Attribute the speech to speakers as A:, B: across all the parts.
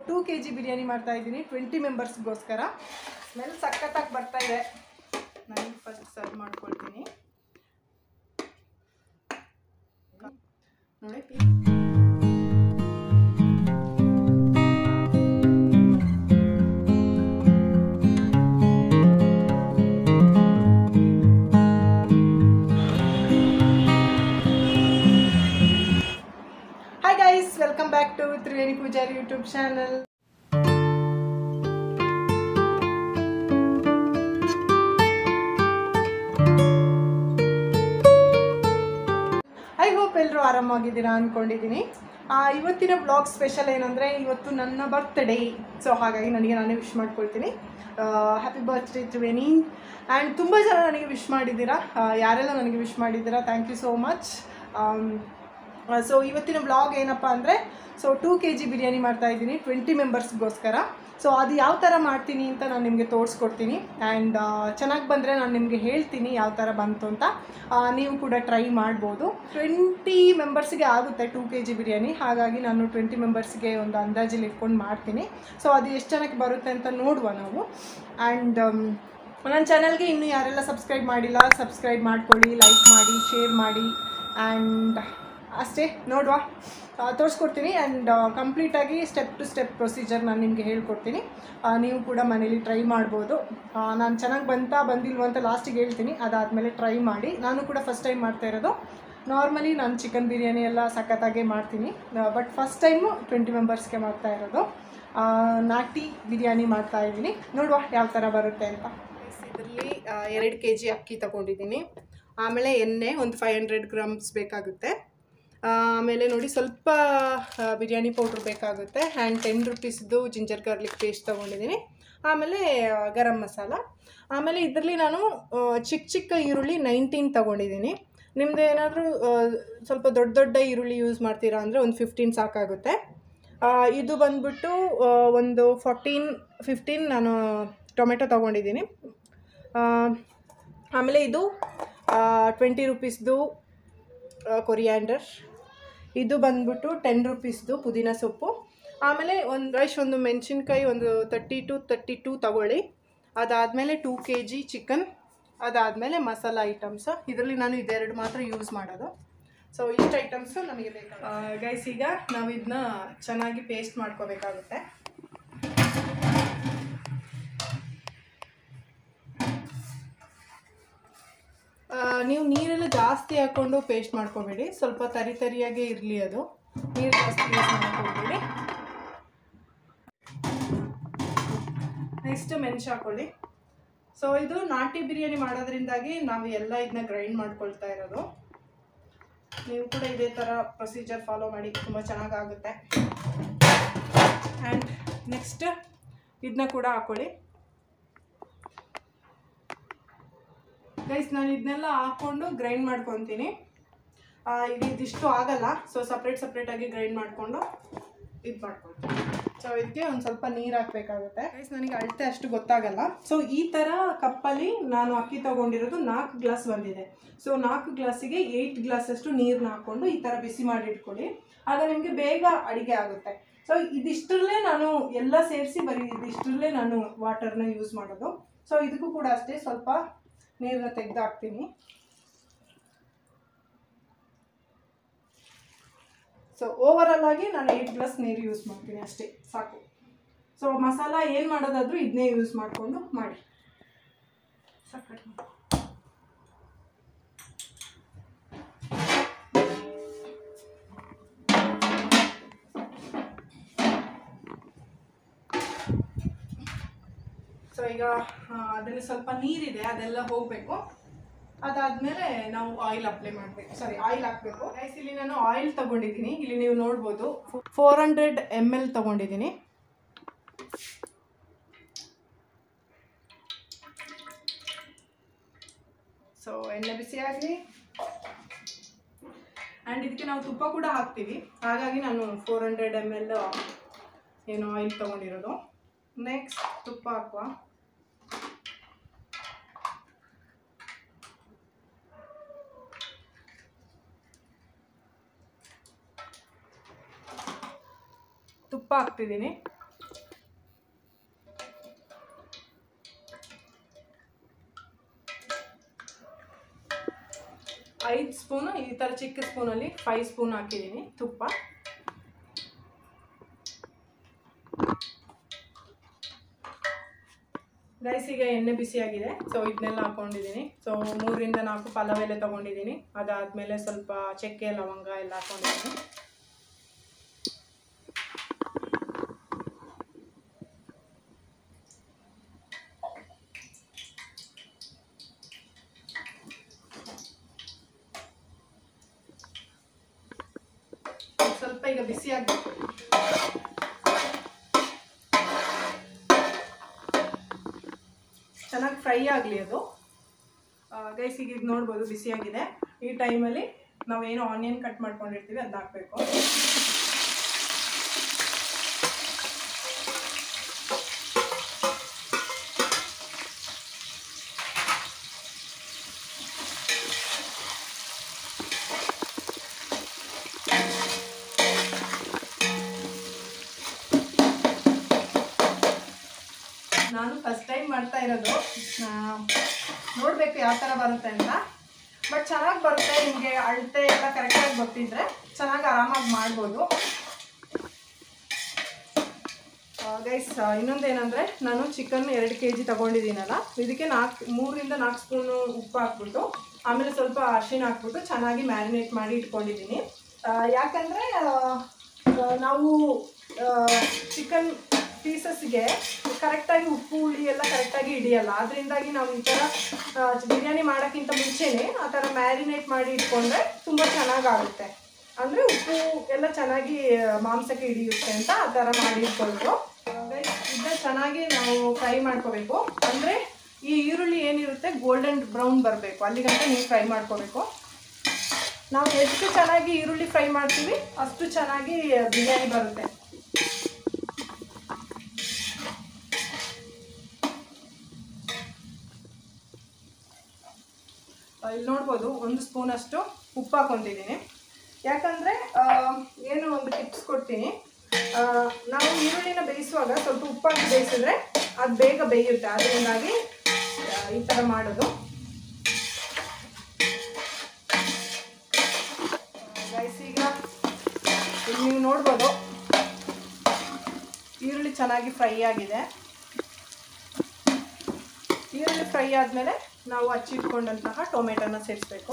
A: Two K G biryani ಮಾಡ್ತಾ ಇದ್ದೀನಿ twenty ಮೆಂಬರ್ಸ್ಗೋಸ್ಕರ smell ಸಖತ್ತಾಗಿ ಬರ್ತಾ ಇದೆ ನಾನು ಫಸ್ಟ್ ಸರ್ವ್ ಮಾಡ್ಕೊಳ್ತೀನಿ ನೋಡಿ hi guys welcome back to Triveni Pujari YouTube channel I hope ಎಲ್ಲರೂ ಆರಾಮಾಗಿದ್ದೀರಾ ಅಂದ್ಕೊಂಡಿದ್ದೀನಿ ಇವತ್ತಿನ ಬ್ಲಾಗ್ ಸ್ಪೆಷಲ್ ಏನಂದರೆ ಇವತ್ತು ನನ್ನ ಬರ್ತ್ಡೇ ಸೊ ಹಾಗಾಗಿ ನನಗೆ ನಾನೇ ವಿಶ್ ಮಾಡ್ಕೊಳ್ತೀನಿ ಹ್ಯಾಪಿ ಬರ್ತ್ಡೇ ತ್ರಿವೇಣಿ ಆ್ಯಂಡ್ ತುಂಬ ಜನ ನನಗೆ ವಿಶ್ ಮಾಡಿದ್ದೀರಾ ಆ, ಯಾರೆಲ್ಲ ನನಗೆ ವಿಶ್ ಮಾಡಿದ್ದೀರಾ thank you so much so ಇವತ್ತಿನ ಬ್ಲಾಗ್ ಏನಪ್ಪ ಅಂದರೆ so two K G biryani ಮಾಡ್ತಾ ಇದ್ದೀನಿ ಟ್ವೆಂಟಿ ಮೆಂಬರ್ಸ್ಗೋಸ್ಕರ ಸೊ ಅದು ಯಾವ ಥರ ಮಾಡ್ತೀನಿ ಅಂತ ನಾನು ನಿಮಗೆ ತೋರಿಸ್ಕೊಡ್ತೀನಿ ಆ್ಯಂಡ್ ಚೆನ್ನಾಗಿ ಬಂದರೆ ನಾನು ನಿಮಗೆ ಹೇಳ್ತೀನಿ ಯಾವ ಥರ ಬಂತು ಅಂತ ಆ, ನೀವು ಕೂಡ ಟ್ರೈ ಮಾಡ್ಬೋದು ಟ್ವೆಂಟಿ ಮೆಂಬರ್ಸ್ಗೆ ಆಗುತ್ತೆ ಟೂ ಕೆ ಜಿ ಬಿರಿಯಾನಿ ಹಾಗಾಗಿ ನಾನು ಟ್ವೆಂಟಿ ಮೆಂಬರ್ಸ್ಗೆ ಒಂದು ಅಂದಾಜಲ್ಲಿ ಇಟ್ಕೊಂಡು ಮಾಡ್ತೀನಿ ಸೊ ಅದು ಎಷ್ಟು ಜನಕ್ಕೆ ಬರುತ್ತೆ ಅಂತ ನೋಡುವ ನಾವು ಆ್ಯಂಡ್ ನನ್ನ ಚಾನಲ್ಗೆ ಇನ್ನೂ ಯಾರೆಲ್ಲ ಸಬ್ಸ್ಕ್ರೈಬ್ ಮಾಡಿಲ್ಲ ಸಬ್ಸ್ಕ್ರೈಬ್ ಮಾಡ್ಕೊಳ್ಳಿ ಲೈಕ್ ಮಾಡಿ ಶೇರ್ ಮಾಡಿ ಆ್ಯಂಡ್ ಅಷ್ಟೇ ನೋಡುವ ತೋರಿಸ್ಕೊಡ್ತೀನಿ ಆ್ಯಂಡ್ ಕಂಪ್ಲೀಟಾಗಿ ಸ್ಟೆಪ್ ಟು ಸ್ಟೆಪ್ ಪ್ರೊಸೀಜರ್ ನಾನು ನಿಮಗೆ ಹೇಳ್ಕೊಡ್ತೀನಿ ಆ, ನೀವು ಕೂಡ ಮನೇಲಿ ಟ್ರೈ ಮಾಡ್ಬೋದು ನಾನು ಚೆನ್ನಾಗಿ ಬಂತಾ ಬಂದಿಲ್ವ ಅಂತ ಲಾಸ್ಟಿಗೆ ಹೇಳ್ತೀನಿ ಅದಾದಮೇಲೆ ಟ್ರೈ ಮಾಡಿ ನಾನು ಕೂಡ ಫಸ್ಟ್ ಟೈಮ್ ಮಾಡ್ತಾ ಇರೋದು ನಾರ್ಮಲಿ ನಾನು ಚಿಕನ್ ಬಿರಿಯಾನಿ ಎಲ್ಲ ಸಖತ್ತಾಗೇ ಮಾಡ್ತೀನಿ ಬಟ್ ಫಸ್ಟ್ ಟೈಮು ಟ್ವೆಂಟಿ ಮೆಂಬರ್ಸ್ಗೆ ಮಾಡ್ತಾ ಇರೋದು ಆ, ನಾಟಿ ಬಿರಿಯಾನಿ ಮಾಡ್ತಾ ಇದ್ದೀನಿ ನೋಡುವ ಯಾವ ಥರ ಬರುತ್ತೆ ಅಂತ ಇದರಲ್ಲಿ ಎರಡು ಕೆ ಜಿ ಅಕ್ಕಿ ತಗೊಂಡಿದ್ದೀನಿ ಆಮೇಲೆ ಎಣ್ಣೆ ಒಂದು ಫೈವ್ ಹಂಡ್ರೆಡ್ ಗ್ರಾಮ್ಸ್ ಬೇಕಾಗುತ್ತೆ ಆ, ಆಮೇಲೆ ನೋಡಿ ಸ್ವಲ್ಪ ಆ, ಬಿರಿಯಾನಿ ಪೌಡ್ರ್ ಬೇಕಾಗುತ್ತೆ ಆ್ಯಂಡ್ ಟೆನ್ ರುಪೀಸ್ದು ಜಿಂಜರ್ ಗಾರ್ಲಿಕ್ ಪೇಸ್ಟ್ ತೊಗೊಂಡಿದ್ದೀನಿ ಆಮೇಲೆ ಆ, ಗರಂ ಮಸಾಲ ಆಮೇಲೆ ಇದರಲ್ಲಿ ನಾನು ಆ, ಚಿಕ್ಕ ಚಿಕ್ಕ ಈರುಳ್ಳಿ ನೈನ್ಟೀನ್ ತೊಗೊಂಡಿದ್ದೀನಿ ನಿಮ್ಮದು ಏನಾದರೂ ಸ್ವಲ್ಪ ದೊಡ್ಡ ದೊಡ್ಡ ಈರುಳ್ಳಿ ಯೂಸ್ ಮಾಡ್ತೀರಾ ಅಂದರೆ ಒಂದು ಫಿಫ್ಟೀನ್ ಸಾಕಾಗುತ್ತೆ ಆ, ಇದು ಬಂದ್ಬಿಟ್ಟು ಆ, ಒಂದು ಫೋರ್ಟೀನ್ ಫಿಫ್ಟೀನ್ ನಾನು ಟೊಮೆಟೊ ತೊಗೊಂಡಿದ್ದೀನಿ ಆ, ಆಮೇಲೆ ಇದು ಟ್ವೆಂಟಿ ರುಪೀಸ್ದು ಕೊರಿಯಾಂಡರ್ ಇದು ಬಂದ್ಬಿಟ್ಟು ಟೆನ್ ರುಪೀಸ್ದು ಪುದೀನ ಸೊಪ್ಪು ಆಮೇಲೆ ಒಂದು ರೈಸ್ ಒಂದು ಮೆಣಸಿನ್ಕಾಯಿ ಒಂದು ತರ್ಟಿ ಟು ತರ್ಟಿ ಟೂ ತಗೊಳ್ಳಿ ಅದಾದಮೇಲೆ ಟೂ ಕೆ ಜಿ ಚಿಕನ್ ಅದಾದಮೇಲೆ ಮಸಾಲ ಐಟಮ್ಸ್ ಇದರಲ್ಲಿ ನಾನು ಇದೆರಡು ಮಾತ್ರ ಯೂಸ್ ಮಾಡೋದು ಸೊ ಇಷ್ಟು ಐಟಮ್ಸು ನಮಗೆ ಬೇಕು ಗೈಸ್ ಈಗ ನಾವು ಇದನ್ನ ಚೆನ್ನಾಗಿ ಪೇಸ್ಟ್ ಮಾಡ್ಕೋಬೇಕಾಗುತ್ತೆ ಆ, ನೀವು ನೀರೆಲ್ಲ ಜಾಸ್ತಿ ಹಾಕ್ಕೊಂಡು ಪೇಸ್ಟ್ ಮಾಡ್ಕೋಬೇಡಿ ಸ್ವಲ್ಪ ತರಿ ತರಿಯಾಗೇ ಇರಲಿ ಅದು ನೀರು ಜಾಸ್ತಿ ಯೂಸ್ ಮಾಡ್ಕೋಬೇಡಿ ನೆಕ್ಸ್ಟ್ ಮೆಣಸು ಹಾಕೊಳ್ಳಿ ಸೊ ಇದು ನಾಟಿ ಬಿರಿಯಾನಿ ಮಾಡೋದ್ರಿಂದಾಗಿ ನಾವು ಎಲ್ಲ ಇದನ್ನ ಗ್ರೈಂಡ್ ಮಾಡ್ಕೊಳ್ತಾ ಇರೋದು ನೀವು ಕೂಡ ಇದೇ ಥರ ಪ್ರೊಸೀಜರ್ ಫಾಲೋ ಮಾಡಿ ತುಂಬ ಚೆನ್ನಾಗಾಗುತ್ತೆ ಆ್ಯಂಡ್ ನೆಕ್ಸ್ಟ್ ಇದನ್ನ ಕೂಡ ಹಾಕೊಳ್ಳಿ ಗೈಸ್ ನಾನು ಇದನ್ನೆಲ್ಲ ಹಾಕ್ಕೊಂಡು ಗ್ರೈಂಡ್ ಮಾಡ್ಕೊತೀನಿ ಆ, ಈಗ ಇದಿಷ್ಟು ಆಗಲ್ಲ ಸೊ ಸಪ್ರೇಟ್ ಸಪ್ರೇಟಾಗಿ ಗ್ರೈಂಡ್ ಮಾಡಿಕೊಂಡು ಇದು ಮಾಡ್ಕೊಳ್ತೀನಿ ಸೊ ಇದಕ್ಕೆ ಒಂದು ಸ್ವಲ್ಪ ನೀರು ಹಾಕಬೇಕಾಗುತ್ತೆ ಗೈಸ್ ನನಗೆ ಅಳತೆ ಅಷ್ಟು ಗೊತ್ತಾಗಲ್ಲ ಸೊ ಈ ಥರ ಕಪ್ಪಲ್ಲಿ ನಾನು ಅಕ್ಕಿ ತೊಗೊಂಡಿರೋದು ನಾಲ್ಕು ಗ್ಲಾಸ್ ಬಂದಿದೆ ಸೊ ನಾಲ್ಕು ಗ್ಲಾಸಿಗೆ ಏಯ್ಟ್ ಗ್ಲಾಸಷ್ಟು ನೀರನ್ನ ಹಾಕ್ಕೊಂಡು ಈ ಥರ ಬಿಸಿ ಮಾಡಿ ಇಟ್ಕೊಳ್ಳಿ ಆಗ ನಿಮಗೆ ಬೇಗ ಅಡಿಗೆ ಆಗುತ್ತೆ ಸೊ ಇದಿಷ್ಟರಲ್ಲೇ ನಾನು ಎಲ್ಲ ಸೇರಿಸಿ ಬರೀ ಇದಿಷ್ಟರಲ್ಲೇ ನಾನು ವಾಟರ್ನ ಯೂಸ್ ಮಾಡೋದು ಸೊ ಇದಕ್ಕೂ ಕೂಡ ಅಷ್ಟೇ ಸ್ವಲ್ಪ ನೀರನ್ನ ತೆಗೆದು ಹಾಕ್ತೀನಿ ಸೊ ಓವರಾಲ್ ಆಗಿ ನಾನು ಏಯ್ಟ್ ಗ್ಲಾಸ್ ನೀರು ಯೂಸ್ ಮಾಡ್ತೀನಿ ಅಷ್ಟೇ ಸಾಕು ಸೊ ಮಸಾಲ ಏನು ಮಾಡೋದಾದ್ರೂ ಇದನ್ನೇ ಯೂಸ್ ಮಾಡಿಕೊಂಡು ಮಾಡಿ ಸಪ್ರೇಟ್ ಮಾಡಿ ಸೊ ಈಗ ಆ, ಅದರಲ್ಲಿ ಸ್ವಲ್ಪ ನೀರಿದೆ ಅದೆಲ್ಲ ಹೋಗಬೇಕು ಅದಾದಮೇಲೆ ನಾವು ಆಯಿಲ್ ಅಪ್ಲೈ ಮಾಡಬೇಕು ಸಾರಿ ಆಯಿಲ್ ಹಾಕಬೇಕು ಗೈಸ್ ಇಲ್ಲಿ ನಾನು ಆಯಿಲ್ ತಗೊಂಡಿದ್ದೀನಿ ಇಲ್ಲಿ ನೀವು ನೋಡ್ಬೋದು ಫೋರ್ ಹಂಡ್ರೆಡ್ ಎಮ್ ಎಲ್ ತಗೊಂಡಿದ್ದೀನಿ ಸೊ ಎಣ್ಣೆ ಬಿಸಿ ಆಗಲಿ ಆ್ಯಂಡ್ ಇದಕ್ಕೆ ನಾವು ತುಪ್ಪ ಕೂಡ ಹಾಕ್ತೀವಿ ಹಾಗಾಗಿ ನಾನು ಫೋರ್ ಹಂಡ್ರೆಡ್ ಎಮ್ ಎಲ್ ಏನು ಆಯಿಲ್ ತೊಗೊಂಡಿರೋದು ನೆಕ್ಸ್ಟ್ ತುಪ್ಪ ಹಾಕುವ ತುಪ್ಪ ಹಾಕ್ತಿದ್ದೀನಿ ಐದು ಸ್ಪೂನು ಈ ಥರ ಚಿಕ್ಕ ಸ್ಪೂನಲ್ಲಿ ಫೈವ್ ಸ್ಪೂನ್ ಹಾಕಿದ್ದೀನಿ ತುಪ್ಪ ಗೈಸ್ ಈಗ ಎಣ್ಣೆ ಬಿಸಿಯಾಗಿದೆ ಸೊ ಇದನ್ನೆಲ್ಲ ಹಾಕೊಂಡಿದ್ದೀನಿ ಸೊ ಮೂರರಿಂದ ನಾಲ್ಕು ಪಲಾವ್ ಎಲೆ ತೊಗೊಂಡಿದ್ದೀನಿ ಅದಾದಮೇಲೆ ಸ್ವಲ್ಪ ಚಕ್ಕೆ ಲವಂಗ ಎಲ್ಲ ಹಾಕೊಂಡಿದ್ದೀನಿ ಸ್ವಲ್ಪ ಈಗ ಬಿಸಿ ಆಗಬೇಕು ಚೆನ್ನಾಗಿ ಫ್ರೈ ಆಗಲಿ ಅದು ಗೈಸ್ ಈಗ ಇದು ನೋಡ್ಬೋದು ಬಿಸಿಯಾಗಿದೆ ಈ ಟೈಮಲ್ಲಿ ನಾವೇನು ಆನಿಯನ್ ಕಟ್ ಮಾಡ್ಕೊಂಡಿರ್ತೀವಿ ಅದನ್ನ ಹಾಕಬೇಕು ನಾನು ಫಸ್ಟ್ ಟೈಮ್ ಮಾಡ್ತಾ ಇರೋದು ಆ, ನೋಡಬೇಕು ಯಾವ ಥರ ಬರುತ್ತೆ ಅಂತ ಬಟ್ ಚೆನ್ನಾಗಿ ಬರುತ್ತೆ ನಿಮಗೆ ಅಳತೆ ಎಲ್ಲ ಕರೆಕ್ಟಾಗಿ ಗೊತ್ತಿದ್ರೆ ಚೆನ್ನಾಗಿ ಆರಾಮಾಗಿ ಮಾಡ್ಬೋದು ಗೈಸ್ ಇನ್ನೊಂದೇನೆಂದರೆ ನಾನು ಚಿಕನ್ ಎರಡು ಕೆ ಜಿ ತೊಗೊಂಡಿದ್ದೀನಲ್ಲ ಇದಕ್ಕೆ ನಾಲ್ಕು ಮೂರರಿಂದ ನಾಲ್ಕು ಸ್ಪೂನು ಉಪ್ಪು ಹಾಕ್ಬಿಟ್ಟು ಆಮೇಲೆ ಸ್ವಲ್ಪ ಅರಿಶಿನ ಹಾಕ್ಬಿಟ್ಟು ಚೆನ್ನಾಗಿ ಮ್ಯಾರಿನೇಟ್ ಮಾಡಿ ಇಟ್ಕೊಂಡಿದ್ದೀನಿ ಆ, ಯಾಕಂದರೆ ನಾವು ಚಿಕನ್ ಪೀಸಸ್ಗೆ ಕರೆಕ್ಟಾಗಿ ಉಪ್ಪು ಹುಳಿ ಎಲ್ಲ ಕರೆಕ್ಟಾಗಿ ಹಿಡಿಯಲ್ಲ ಅದರಿಂದಾಗಿ ನಾವು ಈ ಥರ ಆ, ಬಿರಿಯಾನಿ ಮಾಡೋಕ್ಕಿಂತ ಮುಂಚೆನೇ ಆ ಥರ ಮ್ಯಾರಿನೇಟ್ ಮಾಡಿ ಇಟ್ಕೊಂಡ್ರೆ ತುಂಬ ಚೆನ್ನಾಗಾಗುತ್ತೆ ಅಂದರೆ ಉಪ್ಪು ಎಲ್ಲ ಚೆನ್ನಾಗಿ ಆ, ಮಾಂಸಕ್ಕೆ ಹಿಡಿಯುತ್ತೆ ಅಂತ ಆ ಥರ ಮಾಡಿ ಇಟ್ಕೊಳ್ಳೋದು ಇದನ್ನ ಚೆನ್ನಾಗಿ ನಾವು ಫ್ರೈ ಮಾಡ್ಕೋಬೇಕು ಅಂದರೆ ಈ ಈರುಳ್ಳಿ ಏನಿರುತ್ತೆ ಗೋಲ್ಡನ್ ಬ್ರೌನ್ ಬರಬೇಕು ಅಲ್ಲಿಗಂಟ ನೀವು ಫ್ರೈ ಮಾಡ್ಕೋಬೇಕು ನಾವು ಎಷ್ಟು ಚೆನ್ನಾಗಿ ಈರುಳ್ಳಿ ಫ್ರೈ ಮಾಡ್ತೀವಿ ಅಷ್ಟು ಚೆನ್ನಾಗಿ ಬಿರಿಯಾನಿ ಬರುತ್ತೆ ಆ, ಇಲ್ಲಿ ನೋಡ್ಬೋದು ಒಂದು ಸ್ಪೂನಷ್ಟು ಉಪ್ಪು ಹಾಕೊತಿದ್ದೀನಿ ಯಾಕಂದರೆ ಏನು ಒಂದು ಟಿಪ್ಸ್ ಕೊಡ್ತೀನಿ ಆ, ನಾವು ಈರುಳ್ಳಿನ ಬೇಯಿಸುವಾಗ ಸ್ವಲ್ಪ ಉಪ್ಪು ಹಾಕಿ ಬೇಯಿಸಿದ್ರೆ ಅದು ಬೇಗ ಬೇಯುತ್ತೆ ಅದರಿಂದಾಗಿ ಆ, ಈ ಥರ ಮಾಡೋದು ಗೈಸ್ ಈಗ ಇಲ್ಲಿ ನೀವು ನೋಡ್ಬೋದು ಈರುಳ್ಳಿ ಚೆನ್ನಾಗಿ ಫ್ರೈ ಆಗಿದೆ ಈರುಳ್ಳಿ ಫ್ರೈ ಆದಮೇಲೆ ನಾವು ಹಚ್ಚಿಟ್ಕೊಂಡಂತಹ ಟೊಮೆಟೊನ ಸೇರಿಸ್ಬೇಕು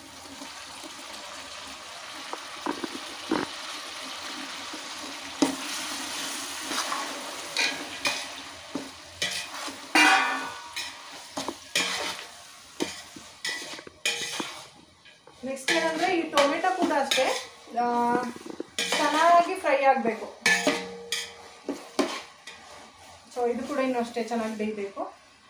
A: ನೆಕ್ಸ್ಟ್ ಏನಂದರೆ ಈ ಟೊಮೆಟೊ ಕೂಡ ಅಷ್ಟೇ ಆ, ಚೆನ್ನಾಗಿ ಫ್ರೈ ಆಗಬೇಕು ಸೊ ಇದು ಕೂಡ ಇನ್ನೂ ಅಷ್ಟೇ ಚೆನ್ನಾಗಿ ಬೇಯಬೇಕು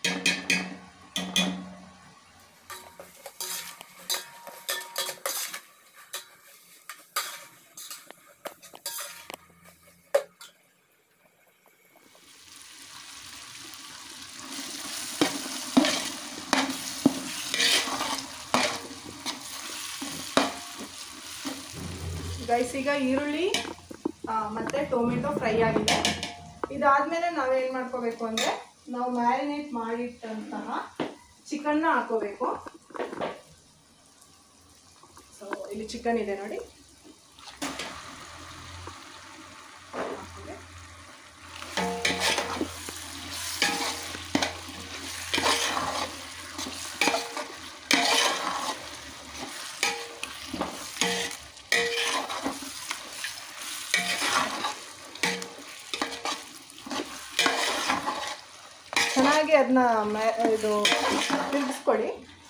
A: ಗೈಸ್ ಈಗ ಈರುಳ್ಳಿ ಆ, ಮತ್ತೆ ಟೊಮೆಟೊ ಫ್ರೈ ಆಗಿದೆ ಇದಾದ್ಮೇಲೆ ನಾವೇನು ಮಾಡ್ಕೋಬೇಕು ಅಂದರೆ ನಾವು ಮ್ಯಾರಿನೇಟ್ ಮಾಡಿಟ್ಟಂತಹ ಚಿಕನ್ನ ಹಾಕೋಬೇಕು ಸೊ ಇಲ್ಲಿ ಚಿಕನ್ ಇದೆ ನೋಡಿ ಹಾಕಿದೆ. ಚೆನ್ನಾಗಿ ಅದನ್ನ ಮ್ಯಾ ಇದು ತಿರುಗಿಸ್ಕೊಳ್ಳಿ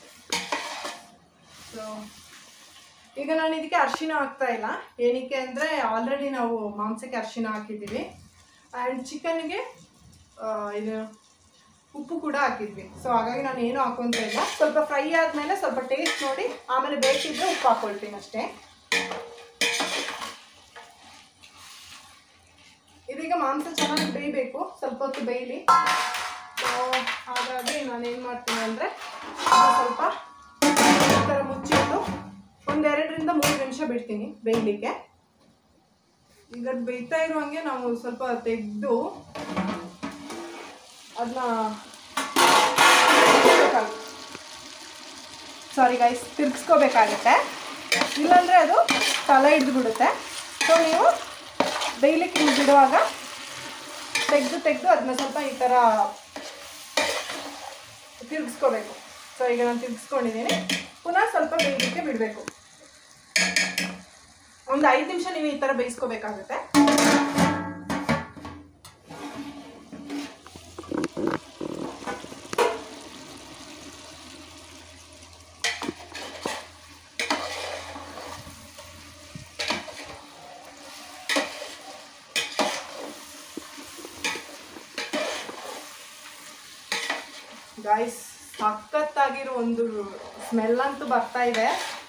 A: ಸೊ ಈಗ ನಾನು ಇದಕ್ಕೆ ಅರಿಶಿನ ಹಾಕ್ತಾ ಇಲ್ಲ ಏನಕ್ಕೆ ಅಂದರೆ ಆಲ್ರೆಡಿ ನಾವು ಮಾಂಸಕ್ಕೆ ಅರಿಶಿನ ಹಾಕಿದ್ದೀವಿ ಆ್ಯಂಡ್ ಚಿಕನ್ಗೆ ಇದು ಉಪ್ಪು ಕೂಡ ಹಾಕಿದ್ವಿ ಸೊ ಹಾಗಾಗಿ ನಾನು ಏನು ಹಾಕೊಂತ ಇಲ್ಲ ಸ್ವಲ್ಪ ಫ್ರೈ ಆದಮೇಲೆ ಸ್ವಲ್ಪ ಟೇಸ್ಟ್ ನೋಡಿ ಆಮೇಲೆ ಬೇಕಿದ್ರೆ ಉಪ್ಪು ಹಾಕ್ಕೊಳ್ತೀನಿ ಅಷ್ಟೇ ಇದೀಗ ಮಾಂಸ ಚೆನ್ನಾಗಿ ಬೇಯಬೇಕು ಸ್ವಲ್ಪ ಹೊತ್ತು ಬೇಯಲಿ ಸೊ ಹಾಗಾಗಿ ನಾನೇನು ಮಾಡ್ತೀನಿ ಅಂದರೆ ಸ್ವಲ್ಪ ಈ ಥರ ಮುಚ್ಚಿಟ್ಟು ಒಂದೆರಡರಿಂದ ಮೂರು ನಿಮಿಷ ಬಿಡ್ತೀನಿ ಬೇಯಲಿಕ್ಕೆ ಈಗ ಅದು ಬೇಯ್ತಾ ಇರುವಂಗೆ ನಾವು ಸ್ವಲ್ಪ ತೆಗೆದು ಅದನ್ನ ಸಾರಿ ಗೈಸ್ ತಿರ್ಗಿಸ್ಕೋಬೇಕಾಗುತ್ತೆ ಇಲ್ಲಾಂದರೆ ಅದು ತಲೆ ಹಿಡಿದು ಬಿಡುತ್ತೆ ಸೊ ನೀವು ಡೈಲಿ ಹಿಂಗೆ ಬಿಡುವಾಗ ತೆಗೆದು ತೆಗೆದು ಅದನ್ನ ಸ್ವಲ್ಪ ಈ ಥರ ತಿರ್ಗಿಸ್ಕೋಬೇಕು ಸೊ ಈಗ ನಾನು ತಿರ್ಗಿಸ್ಕೊಂಡಿದ್ದೀನಿ ಪುನಃ ಸ್ವಲ್ಪ ಬೇಯಲಿಕ್ಕೆ ಬಿಡಬೇಕು ಒಂದು ಐದು ನಿಮಿಷ ನೀವು ಈ ಥರ ಬೇಯಿಸ್ಕೋಬೇಕಾಗುತ್ತೆ ಗಾಯ್ಸ್ ಸಖತ್ತಾಗಿರೋ ಒಂದು ಸ್ಮೆಲ್ ಅಂತೂ ಬರ್ತಾ ಇದೆ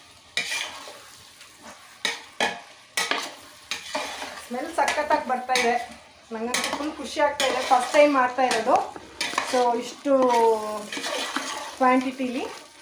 A: ಸ್ಮೆಲ್ ಸಖತ್ತಾಗಿ ಬರ್ತಾ ಇದೆ ನಂಗಂತೂ ಫುಲ್ ಖುಷಿ ಆಗ್ತಾ ಇದೆ ಫಸ್ಟ್ ಟೈಮ್ ಮಾಡ್ತಾ ಇರೋದು ಸೊ ಇಷ್ಟು ಕ್ವಾಂಟಿಟಿಲಿ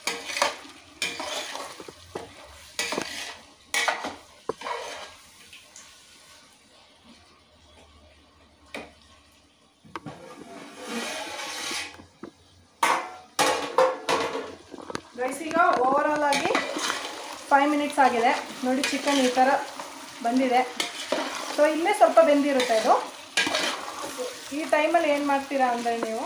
A: ಗೈಸ್ ಈಗ ಓವರಾಲ್ ಆಗಿ ಫೈವ್ ಮಿನಿಟ್ಸ್ ಆಗಿದೆ ನೋಡಿ ಚಿಕನ್ ಈ ಥರ ಬಂದಿದೆ ಸೊ ಇಲ್ಲೇ ಸ್ವಲ್ಪ ಬೆಂದಿರುತ್ತೆ ಇದು ಈ ಟೈಮಲ್ಲಿ ಏನು ಮಾಡ್ತೀರಾ ಅಂದರೆ ನೀವು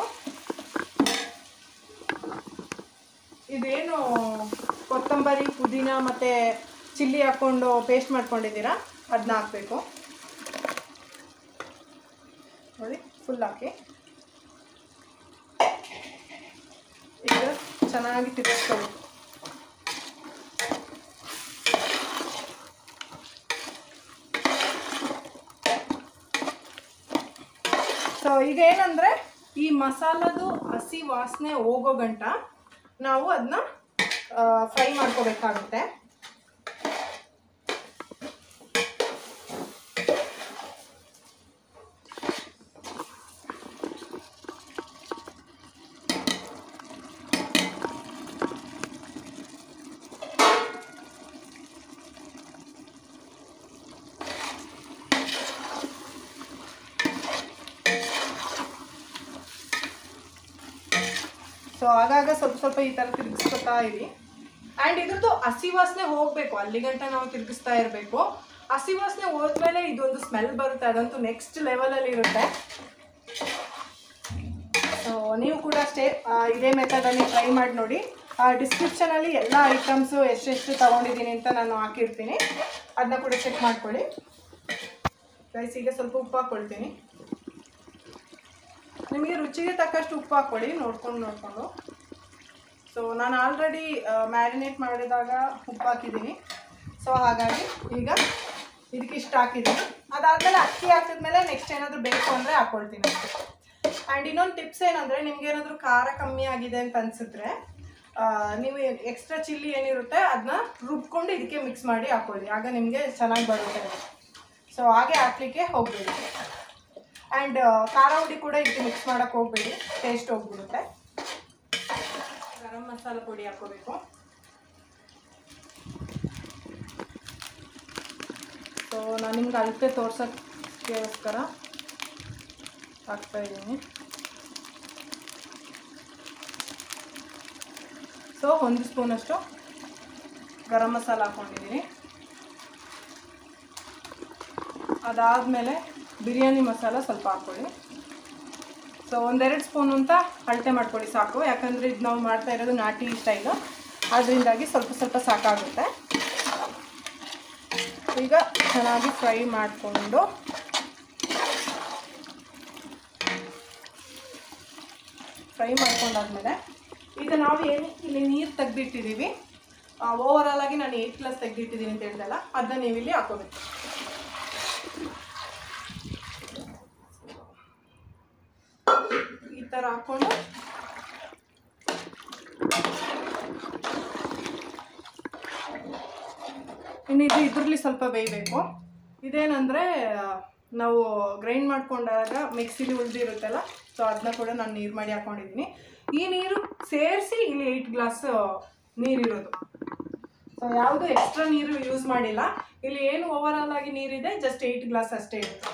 A: ಇದೇನು ಕೊತ್ತಂಬರಿ ಪುದೀನ ಮತ್ತು ಚಿಲ್ಲಿ ಹಾಕ್ಕೊಂಡು ಪೇಸ್ಟ್ ಮಾಡ್ಕೊಂಡಿದ್ದೀರಾ ಅದನ್ನ ಹಾಕಬೇಕು ನೋಡಿ ಫುಲ್ ಹಾಕಿ ಈಗ ಚೆನ್ನಾಗಿ ತಿರ್ಗಿಸ್ಕೊಳ್ಳಿ ಸೊ ಈಗ ಏನಂದರೆ ಈ ಮಸಾಲದು ಹಸಿ ವಾಸನೆ ಹೋಗೋ ಗಂಟ ನಾವು ಅದನ್ನ ಫ್ರೈ ಮಾಡ್ಕೋಬೇಕಾಗುತ್ತೆ ಸೊ ಆಗಾಗ ಸ್ವಲ್ಪ ಸ್ವಲ್ಪ ಈ ಥರ ತಿರುಗಿಸ್ಕೊತಾ ಇರಿ ಆ್ಯಂಡ್ ಇದ್ರದ್ದು ಹಸಿ ವಾಸನೆ ಹೋಗಬೇಕು ಅಲ್ಲಿ ಗಂಟ ನಾವು ತಿರುಗಿಸ್ತಾ ಇರಬೇಕು ಹಸಿ ವಾಸನೆ ಹೋದ್ಮೇಲೆ ಇದೊಂದು ಸ್ಮೆಲ್ ಬರುತ್ತೆ ಅದಂತೂ ನೆಕ್ಸ್ಟ್ ಲೆವೆಲಲ್ಲಿ ಇರುತ್ತೆ ಸೊ ನೀವು ಕೂಡ ಅಷ್ಟೇ ಆ, ಇದೇ ಮೆಥಡಲ್ಲಿ ಟ್ರೈ ಮಾಡಿ ನೋಡಿ ಡಿಸ್ಕ್ರಿಪ್ಷನಲ್ಲಿ ಎಲ್ಲ ಐಟಮ್ಸು ಎಷ್ಟೆಷ್ಟು ತೊಗೊಂಡಿದ್ದೀನಿ ಅಂತ ನಾನು ಹಾಕಿರ್ತೀನಿ ಅದನ್ನ ಕೂಡ ಚೆಕ್ ಮಾಡ್ಕೊಳ್ಳಿ ರೈಸ್ ಈಗ ಸ್ವಲ್ಪ ಉಪ್ಪು ಹಾಕ್ಕೊಳ್ತೀನಿ ನಿಮಗೆ ರುಚಿಗೆ ತಕ್ಕಷ್ಟು ಉಪ್ಪು ಹಾಕ್ಕೊಳ್ಳಿ ನೋಡ್ಕೊಂಡು ನೋಡಿಕೊಂಡು ಸೊ ನಾನು ಆಲ್ರೆಡಿ ಮ್ಯಾರಿನೇಟ್ ಮಾಡಿದಾಗ ಉಪ್ಪು ಹಾಕಿದ್ದೀನಿ ಸೊ ಹಾಗಾಗಿ ಈಗ ಇದಕ್ಕೆ ಇಷ್ಟು ಹಾಕಿದ್ದೀನಿ ಅದಾದಮೇಲೆ ಅಕ್ಕಿ ಹಾಕಿದ್ಮೇಲೆ ನೆಕ್ಸ್ಟ್ ಏನಾದರೂ ಬೇಕು ಅಂದರೆ ಹಾಕ್ಕೊಳ್ತೀನಿ ಆ್ಯಂಡ್ ಇನ್ನೊಂದು ಟಿಪ್ಸ್ ಏನಂದರೆ ನಿಮ್ಗೆ ಏನಾದರೂ ಖಾರ ಕಮ್ಮಿ ಆಗಿದೆ ಅಂತ ಅನಿಸಿದ್ರೆ ನೀವು ಎಕ್ಸ್ಟ್ರಾ ಚಿಲ್ಲಿ ಏನಿರುತ್ತೆ ಅದನ್ನ ರುಬ್ಕೊಂಡು ಇದಕ್ಕೆ ಮಿಕ್ಸ್ ಮಾಡಿ ಹಾಕ್ಕೊಳ್ಳಿ ಆಗ ನಿಮಗೆ ಚೆನ್ನಾಗಿ ಬರುತ್ತೆ ಸೊ ಹಾಗೆ ಹಾಕ್ಲಿಕ್ಕೆ ಹೋಗಬೇಡಿ ಆ್ಯಂಡ್ ಖಾರ ಹುಡಿ ಕೂಡ ಇದಕ್ಕೆ ಮಿಕ್ಸ್ ಮಾಡೋಕ್ಕೆ ಹೋಗಬೇಡಿ ಟೇಸ್ಟ್ ಹೋಗ್ಬಿಡುತ್ತೆ ಗರಂ ಮಸಾಲ ಪುಡಿ ಹಾಕೋಬೇಕು ಸೊ ನಾನು ನಿಮ್ಗೆ ಅಳತೆ ತೋರ್ಸೋಕ್ಕೋಸ್ಕರ ಹಾಕ್ತಾ ಇದ್ದೀನಿ ಸೊ ಒಂದು ಸ್ಪೂನಷ್ಟು ಗರಂ ಮಸಾಲ ಹಾಕ್ಕೊಂಡಿದ್ದೀನಿ ಅದಾದಮೇಲೆ ಬಿರಿಯಾನಿ ಮಸಾಲ ಸ್ವಲ್ಪ ಹಾಕ್ಕೊಳ್ಳಿ ಸೊ ಒಂದೆರಡು ಸ್ಪೂನ್ ಅಂತ ಅಳತೆ ಮಾಡ್ಕೊಳ್ಳಿ ಸಾಕು ಯಾಕಂದರೆ ಇದು ನಾವು ಮಾಡ್ತಾ ಇರೋದು ನಾಟಿ ಸ್ಟೈಲು ಅದರಿಂದಾಗಿ ಸ್ವಲ್ಪ ಸ್ವಲ್ಪ ಸಾಕಾಗುತ್ತೆ ಈಗ ಚೆನ್ನಾಗಿ ಫ್ರೈ ಮಾಡಿಕೊಂಡು ಫ್ರೈ ಮಾಡ್ಕೊಂಡಾದ್ಮೇಲೆ ಈಗ ನಾವು ಏನು ಇಲ್ಲಿ ನೀರು ತೆಗ್ದಿಟ್ಟಿದ್ದೀವಿ ಓವರಾಲ್ ಆಗಿ ನಾನು ಏಯ್ಟ್ ಪ್ಲಸ್ ತೆಗ್ದಿಟ್ಟಿದ್ದೀನಿ ಅಂತ ಹೇಳ್ದಲ್ಲ ಅದನ್ನ ನೀವು ಇಲ್ಲಿ ಹಾಕೋಬೇಕು ಈ ಥರ ಹಾಕ್ಕೊಂಡು ಇನ್ನು ಇದು ಇದರಲ್ಲಿ ಸ್ವಲ್ಪ ಬೇಯಬೇಕು ಇದೇನಂದರೆ ನಾವು ಗ್ರೈಂಡ್ ಮಾಡ್ಕೊಂಡಾಗ ಮಿಕ್ಸಿಲಿ ಉಳಿದಿರುತ್ತಲ್ಲ ಸೊ ಅದನ್ನ ಕೂಡ ನಾನು ನೀರು ಮಾಡಿ ಹಾಕ್ಕೊಂಡಿದ್ದೀನಿ ಈ ನೀರು ಸೇರಿಸಿ ಇಲ್ಲಿ ಏಯ್ಟ್ ಗ್ಲಾಸ್ ನೀರಿರೋದು ಸೊ ಯಾವುದು ಎಕ್ಸ್ಟ್ರಾ ನೀರು ಯೂಸ್ ಮಾಡಿಲ್ಲ ಇಲ್ಲಿ ಏನು ಓವರಾಲ್ ಆಗಿ ನೀರಿದೆ ಜಸ್ಟ್ ಏಯ್ಟ್ ಗ್ಲಾಸ್ ಅಷ್ಟೇ ಇರುತ್ತೆ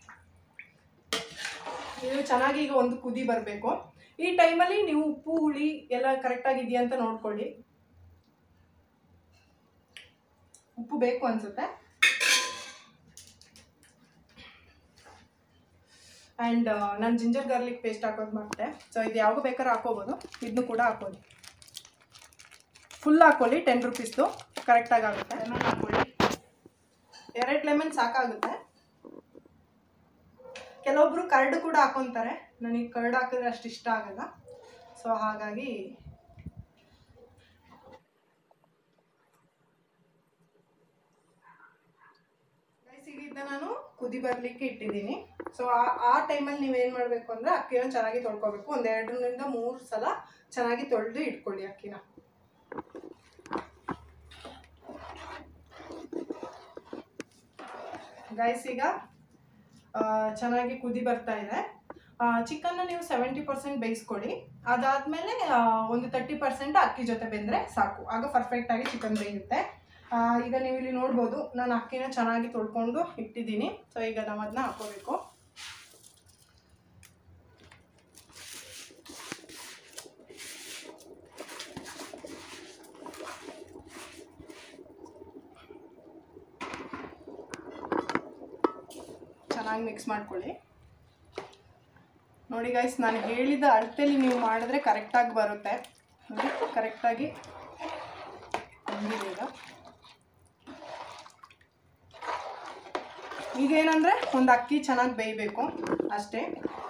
A: ಇದು ಚೆನ್ನಾಗಿ ಈಗ ಒಂದು ಕುದಿ ಬರಬೇಕು ಈ ಟೈಮಲ್ಲಿ ನೀವು ಉಪ್ಪು ಹುಳಿ ಎಲ್ಲ ಕರೆಕ್ಟಾಗಿದೆಯಾ ಅಂತ ನೋಡ್ಕೊಳ್ಳಿ ಉಪ್ಪು ಬೇಕು ಅನಿಸುತ್ತೆ ಆ್ಯಂಡ್ ನಾನು ಜಿಂಜರ್ ಗಾರ್ಲಿಕ್ ಪೇಸ್ಟ್ ಹಾಕೋದು ಮಾಡಿದೆ ಸೊ ಇದು ಯಾವಾಗ ಬೇಕಾದ್ರೂ ಹಾಕೋಬೋದು ಇದನ್ನು ಕೂಡ ಹಾಕೋದು ಫುಲ್ ಹಾಕೊಳ್ಳಿ ಟೆನ್ ರುಪೀಸ್ದು ಕರೆಕ್ಟಾಗಿ ಆಗುತ್ತೆ ಲೆಮನ್ ಹಾಕೊಳ್ಳಿ ಎರಡು ಲೆಮನ್ ಸಾಕಾಗುತ್ತೆ ಕೆಲವೊಬ್ರು ಕರ್ಡ್ ಕೂಡ ಹಾಕೊತಾರೆ ನನಗೆ ಕರ್ಡ್ ಹಾಕಿದ್ರೆ ಅಷ್ಟು ಇಷ್ಟ ಆಗಲ್ಲ ಸೊ ಹಾಗಾಗಿ ರೈಸಿಗೆ ಇದನ್ನ ನಾನು ಕುದಿ ಬರಲಿಕ್ಕೆ ಇಟ್ಟಿದ್ದೀನಿ ಸೊ ಆ ಆ ಟೈಮಲ್ಲಿ ನೀವೇನು ಮಾಡಬೇಕು ಅಂದರೆ ಅಕ್ಕಿನ ಚೆನ್ನಾಗಿ ತೊಳ್ಕೊಬೇಕು ಒಂದು ಎರಡರಿಂದ ಮೂರು ಸಲ ಚೆನ್ನಾಗಿ ತೊಳೆದು ಇಟ್ಕೊಳ್ಳಿ ಅಕ್ಕಿನ ಗೈಸ್ ಈಗ ಆ, ಚೆನ್ನಾಗಿ ಕುದಿ ಬರ್ತಾ ಇದೆ ಚಿಕನ್ನ ನೀವು ಸೆವೆಂಟಿ ಪರ್ಸೆಂಟ್ ಬೇಯಿಸ್ಕೊಳ್ಳಿ ಅದಾದಮೇಲೆ ಒಂದು ತರ್ಟಿ ಪರ್ಸೆಂಟ್ ಅಕ್ಕಿ ಜೊತೆ ಬೆಂದರೆ ಸಾಕು ಆಗ ಪರ್ಫೆಕ್ಟಾಗಿ ಚಿಕನ್ ಬೇಯುತ್ತೆ ಆ, ಈಗ ನೀವು ಇಲ್ಲಿ ನೋಡ್ಬೋದು ನಾನು ಅಕ್ಕಿನ ಚೆನ್ನಾಗಿ ತೊಳ್ಕೊಂಡು ಇಟ್ಟಿದ್ದೀನಿ ಸೊ ಈಗ ನಾವು ಅದನ್ನ ಹಾಕೋಬೇಕು ಚೆನ್ನಾಗಿ ಮಿಕ್ಸ್ ಮಾಡ್ಕೊಳ್ಳಿ ನೋಡಿ ಗೈಸ್ ನಾನು ಹೇಳಿದ ಅಳತೆಲಿ ನೀವು ಮಾಡಿದ್ರೆ ಕರೆಕ್ಟಾಗಿ ಬರುತ್ತೆ ನೋಡಿ ಕರೆಕ್ಟಾಗಿ ಬಂದಿದೆ ಈಗ ಈಗ ಏನಂದರೆ ಒಂದು ಅಕ್ಕಿ ಚೆನ್ನಾಗಿ ಬೇಯಬೇಕು ಅಷ್ಟೇ